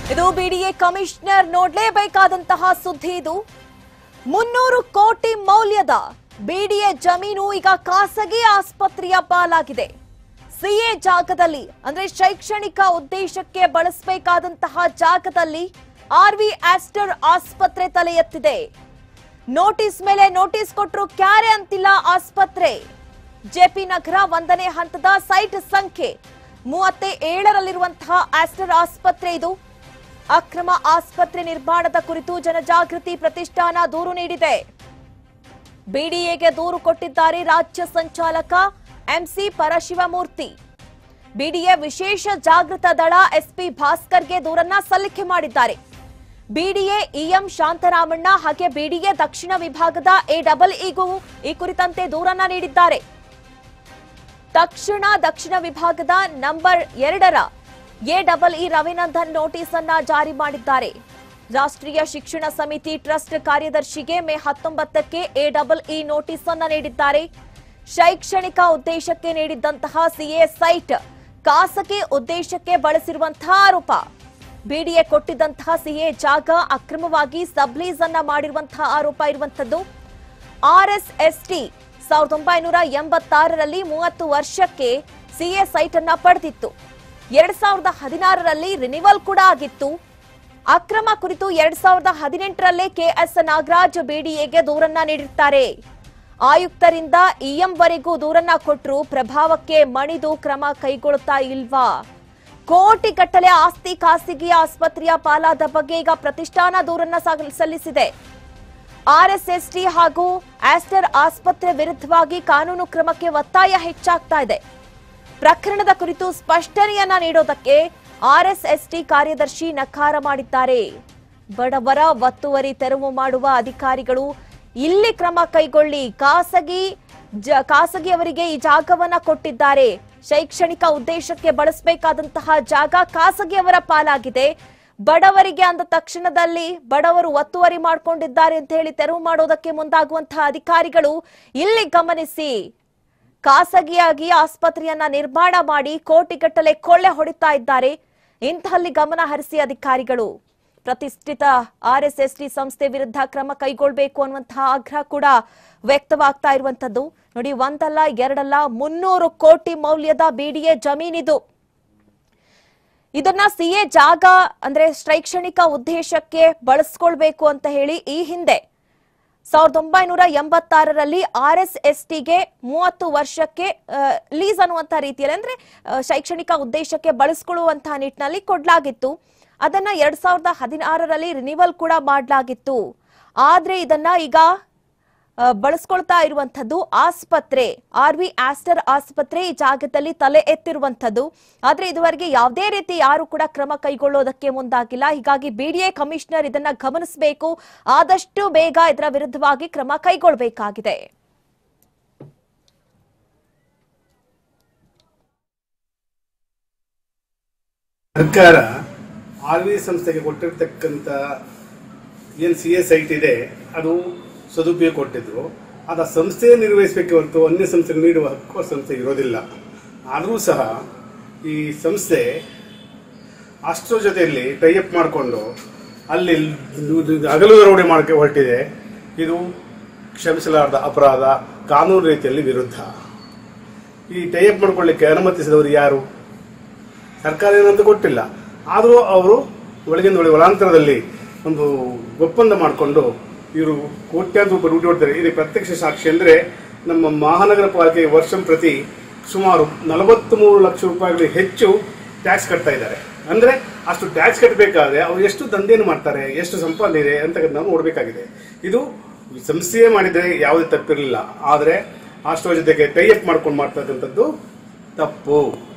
ಇದು BDA commissioner ನೋಡ್ಲೇಬೇಕಾದಂತಹ ಸುದ್ದಿ ಇದು ಮುನ್ನೂರು ಕೋಟಿ ಮೌಲ್ಯದ ಬಿಡಿಎ ಜಮೀನು ಈಗ ಖಾಸಗಿ ಆಸ್ಪತ್ರೆಯ ಪಾಲಾಗಿದೆ ಸಿಎ ಜಾಗದಲ್ಲಿ ಅಂದ್ರೆ ಶೈಕ್ಷಣಿಕ ಉದ್ದೇಶಕ್ಕೆ ಬಳಸಬೇಕಾದಂತಹ ಜಾಗದಲ್ಲಿ ಆರ್ವಿ ಆಸ್ಟರ್ ಆಸ್ಪತ್ರೆ ತಲೆ ಎತ್ತಿದೆ ನೋಟಿಸ್ ಮೇಲೆ ನೋಟಿಸ್ ಕೊಟ್ಟರು ಕ್ಯಾರೆ ಅಂತಿಲ್ಲ ಆಸ್ಪತ್ರೆ ಜೆಪಿ ನಗರ ಒಂದನೇ ಹಂತದ ಸೈಟ್ ಸಂಖ್ಯೆ ಮೂವತ್ತೇ ಏಳರಲ್ಲಿರುವಂತಹ ಆಸ್ಟರ್ ಆಸ್ಪತ್ರೆ ಇದು ಅಕ್ರಮ ಆಸ್ಪತ್ರೆ ನಿರ್ಮಾಣದ ಕುರಿತು ಜನಜಾಗೃತಿ ಪ್ರತಿಷ್ಠಾನ ದೂರು ನೀಡಿದೆ ಬಿಡಿಎಗೆ ದೂರು ಕೊಟ್ಟಿದ್ದಾರೆ ರಾಜ್ಯ ಸಂಚಾಲಕ ಎಂಸಿ ಪರಶಿವಮೂರ್ತಿ ಬಿಡಿಎ ವಿಶೇಷ ಜಾಗೃತ ದಳ ಎಸ್ಪಿ ಭಾಸ್ಕರ್ಗೆ ದೂರನ್ನ ಸಲ್ಲಿಕೆ ಮಾಡಿದ್ದಾರೆ ಬಿಡಿಎ ಇಎಂ ಶಾಂತರಾಮಣ್ಣ ಹಾಗೆ ಬಿಡಿಎ ದಕ್ಷಿಣ ವಿಭಾಗದ ಎ ಡಬಲ್ ಇಗೂ ಈ ಕುರಿತಂತೆ ದೂರನ್ನ ನೀಡಿದ್ದಾರೆ ತಕ್ಷಣ ದಕ್ಷಿಣ ವಿಭಾಗದ ನಂಬರ್ ಎರಡರ A double E Ravinandan notice ಅನ್ನ ಜಾರಿ ಮಾಡಿದ್ದಾರೆ ರಾಷ್ಟ್ರೀಯ ಶಿಕ್ಷಣ ಸಮಿತಿ ಟ್ರಸ್ಟ್ ಕಾರ್ಯದರ್ಶಿಗೆ ಮೇ ಹತ್ತೊಂಬತ್ತಕ್ಕೆ ಎ ಡಬಲ್ ಇ ನೋಟಿಸ್ ಅನ್ನ ನೀಡಿದ್ದಾರೆ ಶೈಕ್ಷಣಿಕ ಉದ್ದೇಶಕ್ಕೆ ನೀಡಿದ್ದಂತಹ ಸಿಎ ಸೈಟ್ ಖಾಸಗಿ ಉದ್ದೇಶಕ್ಕೆ ಬಳಸಿರುವಂತಹ ಆರೋಪ ಬಿಡಿಎ ಕೊಟ್ಟಿದ್ದಂತಹ ಸಿಎ ಜಾಗ ಅಕ್ರಮವಾಗಿ ಸಬ್ಲೀಸ್ ಅನ್ನ ಮಾಡಿರುವಂತಹ ಆರೋಪ ಇರುವಂತದ್ದು ಆರ್ಎಸ್ಎಸ್ಟಿ ಸಾವಿರದ ಒಂಬೈನೂರ ಎಂಬತ್ತಾರರಲ್ಲಿ ಮೂವತ್ತು ವರ್ಷಕ್ಕೆ ಸಿಎ ಸೈಟ್ ಅನ್ನ ಪಡೆದಿತ್ತು ಎರಡ್ ಸಾವಿರದ ಹದಿನಾರರಲ್ಲಿ ರಿನಿವಲ್ ಕೂಡ ಆಗಿತ್ತು ಅಕ್ರಮ ಕುರಿತು ಎರಡ್ ಸಾವಿರದ ಹದಿನೆಂಟರಲ್ಲೇ ಕೆಎಸ್ ನಾಗರಾಜ್ ಬಿಡಿಎಗೆ ದೂರನ್ನ ನೀಡಿರ್ತಾರೆ ಆಯುಕ್ತರಿಂದ ಇಎಂ ವರೆಗೂ ದೂರನ್ನ ಕೊಟ್ಟರು ಪ್ರಭಾವಕ್ಕೆ ಮಣಿದು ಕ್ರಮ ಕೈಗೊಳ್ಳುತ್ತಾ ಇಲ್ವಾ ಕೋಟಿ ಕಟ್ಟಲೆ ಆಸ್ತಿ ಖಾಸಗಿ ಆಸ್ಪತ್ರೆಯ ಪಾಲಾದ ಬಗ್ಗೆ ಈಗ ಪ್ರತಿಷ್ಠಾನ ದೂರನ್ನ ಸಾಗ- ಸಲ್ಲಿಸಿದೆ ಆರ್ಎಸ್ಎಸ್ಟಿ ಹಾಗೂ ಆಸ್ಟರ್ ಆಸ್ಪತ್ರೆ ವಿರುದ್ಧವಾಗಿ ಕಾನೂನು ಕ್ರಮಕ್ಕೆ ಒತ್ತಾಯ ಹೆಚ್ಚಾಗ್ತಾ ಇದೆ ಪ್ರಕರಣದ ಕುರಿತು ಸ್ಪಷ್ಟನೆಯನ್ನ ನೀಡೋದಕ್ಕೆ ಆರ್ಎಸ್ಎಸ್ಟಿ ಕಾರ್ಯದರ್ಶಿ ನಕಾರ ಮಾಡಿದ್ದಾರೆ ಬಡವರ ಒತ್ತುವರಿ ತೆರವು ಮಾಡುವ ಅಧಿಕಾರಿಗಳು ಇಲ್ಲಿ ಕ್ರಮ ಕೈಗೊಳ್ಳಿ ಖಾಸಗಿ ಜ- ಖಾಸಗಿಯವರಿಗೆ ಈ ಜಾಗವನ್ನ ಕೊಟ್ಟಿದ್ದಾರೆ ಶೈಕ್ಷಣಿಕ ಉದ್ದೇಶಕ್ಕೆ ಬಳಸಬೇಕಾದಂತಹ ಜಾಗ ಖಾಸಗಿಯವರ ಪಾಲಾಗಿದೆ ಬಡವರಿಗೆ ಅಂದ ತಕ್ಷಣದಲ್ಲಿ ಬಡವರು ಒತ್ತುವರಿ ಮಾಡಿಕೊಂಡಿದ್ದಾರೆ ಅಂತ ಹೇಳಿ ತೆರವು ಮಾಡೋದಕ್ಕೆ ಮುಂದಾಗುವಂತಹ ಅಧಿಕಾರಿಗಳು ಇಲ್ಲಿ ಗಮನಿಸಿ ಖಾಸಗಿಯಾಗಿ ಆಸ್ಪತ್ರೆಯನ್ನ ನಿರ್ಮಾಣ ಮಾಡಿ ಕೋಟಿಗಟ್ಟಲೆ ಕೊಳ್ಳೆ ಹೊಡಿತಾ ಇದ್ದಾರೆ ಇಂತಹಲ್ಲಿ ಗಮನ ಹರಿಸಿ ಅಧಿಕಾರಿಗಳು ಪ್ರತಿಷ್ಠಿತ ಆರ್ಎಸ್ಎಸ್ಟಿ ಸಂಸ್ಥೆ ವಿರುದ್ಧ ಕ್ರಮ ಕೈಗೊಳ್ಳಬೇಕು ಅನ್ನುವಂತಹ ಆಗ್ರಹ ಕೂಡ ವ್ಯಕ್ತವಾಗ್ತಾ ಇರುವಂತದ್ದು ನೋಡಿ ಒಂದಲ್ಲ ಎರಡಲ್ಲ ಮುನ್ನೂರು ಕೋಟಿ ಮೌಲ್ಯದ ಬಿಡಿಎ ಜಮೀನಿದು ಇದನ್ನ ಸಿಎ ಜಾಗ ಅಂದ್ರೆ ಶೈಕ್ಷಣಿಕ ಉದ್ದೇಶಕ್ಕೆ ಬಳಸ್ಕೊಳ್ಬೇಕು ಅಂತ ಹೇಳಿ ಈ ಹಿಂದೆ ಸಾವಿರದ ಒಂಬೈನೂರ ಎಂಬತ್ತಾರರಲ್ಲಿ ಆರ್ ಎಸ್ ಎಸ್ ಟಿಗೆ ಮೂವತ್ತು ವರ್ಷಕ್ಕೆ ಲೀಸ್ ಅನ್ನುವಂಥ ರೀತಿಯಲ್ಲಿ ಅಂದ್ರೆ ಆ, ಶೈಕ್ಷಣಿಕ ಉದ್ದೇಶಕ್ಕೆ ಬಳಸ್ಕೊಳ್ಳುವಂತಹ ನಿಟ್ಟಿನಲ್ಲಿ ಕೊಡ್ಲಾಗಿತ್ತು ಅದನ್ನ ಎರಡ್ ಸಾವಿರದ ಹದಿನಾರರಲ್ಲಿ ರಿನಿವಲ್ ಕೂಡ ಮಾಡಲಾಗಿತ್ತು ಆದ್ರೆ ಇದನ್ನ ಈಗ ಆ, ಬಳಸ್ಕೊಳ್ತಾ ಇರುವಂತದ್ದು ಆಸ್ಪತ್ರೆ ಆರ್ ವಿ ಆಸ್ಟರ್ ಆಸ್ಪತ್ರೆ ಈ ಜಾಗದಲ್ಲಿ ತಲೆ ಎತ್ತಿರುವಂತದ್ದು ಆದ್ರೆ ಇದುವರೆಗೆ ಯಾವುದೇ ರೀತಿ ಯಾರು ಕೂಡ ಕ್ರಮ ಕೈಗೊಳ್ಳೋದಕ್ಕೆ ಮುಂದಾಗಿಲ್ಲ ಹೀಗಾಗಿ ಬಿಡಿಎ ಕಮಿಷನರ್ ಇದನ್ನ ಗಮನಿಸಬೇಕು ಆದಷ್ಟು ಬೇಗ ಇದರ ವಿರುದ್ಧವಾಗಿ ಕ್ರಮ ಕೈಗೊಳ್ಳಬೇಕಾಗಿದೆ ಸರ್ಕಾರ ಆರ್ ವಿ ಸಂಸ್ಥೆಗೆ ಕೊಟ್ಟಿರ್ತಕ್ಕಂಥ ಏನು ಸಿ ಎಸ್ ಐಟ್ ಇದೆ ಅದು ಸದುಪಯೋಗ ಕೊಟ್ಟಿದ್ರು ಅದು ಆ ಸಂಸ್ಥೆ ನಿರ್ವಹಿಸಬೇಕೆ ಹೊರತು ಅನ್ಯ ಸಂಸ್ಥೆಗೆ ನೀಡುವ ಹಕ್ಕು ಆ ಸಂಸ್ಥೆ ಇರೋದಿಲ್ಲ ಆದರೂ ಸಹ ಈ ಸಂಸ್ಥೆ ಅಷ್ಟರ ಜೊತೆಯಲ್ಲಿ ಟೈಅಪ್ ಮಾಡಿಕೊಂಡು ಅಲ್ಲಿ ಹಗಲು ದರೋಡೆ ಮಾಡೋಕ್ಕೆ ಹೊರಟಿದೆ ಇದು ಕ್ಷಮಿಸಲಾರದ ಅಪರಾಧ ಕಾನೂನು ರೀತಿಯಲ್ಲಿ ವಿರುದ್ಧ ಈ ಟೈಅಪ್ ಮಾಡ್ಕೊಳ್ಳಿಕ್ಕೆ ಅನುಮತಿಸಿದವರು ಯಾರು ಸರ್ಕಾರ ಏನಂತ ಕೊಟ್ಟಿಲ್ಲ ಆದರೂ ಅವರು ಒಳಗಿಂದ ಒಳಗೆ ಒಳಾಂತರದಲ್ಲಿ ಒಂದು ಒಪ್ಪಂದ ಮಾಡಿಕೊಂಡು ಇವರು ಕೋಟ್ಯಾಂತರ ರೂಪಾಯಿ ದುಡ್ಡು ಹೊಡ್ತಾರೆ ಇದು ಪ್ರತ್ಯಕ್ಷ ಸಾಕ್ಷಿ ಅಂದರೆ ನಮ್ಮ ಮಹಾನಗರ ಪಾಲಿಕೆ ವರ್ಷ ಪ್ರತಿ ಸುಮಾರು ನಲವತ್ತ್ಮೂರು ಲಕ್ಷ ರೂಪಾಯಿಗಳು ಹೆಚ್ಚು ಟ್ಯಾಕ್ಸ್ ಕಟ್ತಾ ಇದ್ದಾರೆ ಅಂದರೆ ಅಷ್ಟು ಟ್ಯಾಕ್ಸ್ ಕಟ್ಟಬೇಕಾದ್ರೆ ಅವ್ರು ಎಷ್ಟು ದಂಧೆಯನ್ನು ಮಾಡ್ತಾರೆ ಎಷ್ಟು ಸಂಪಾದನೆ ಇದೆ ಅಂತ ನಾವು ನೋಡಬೇಕಾಗಿದೆ ಇದು ಸಂಸ್ಥೆಯೇ ಮಾಡಿದರೆ ಯಾವುದೇ ತಪ್ಪಿರಲಿಲ್ಲ ಆದರೆ ಅಷ್ಟರ ಜೊತೆಗೆ ಟೈಅಪ್ ಮಾಡ್ಕೊಂಡು ಮಾಡ್ತಕ್ಕಂಥದ್ದು ತಪ್ಪು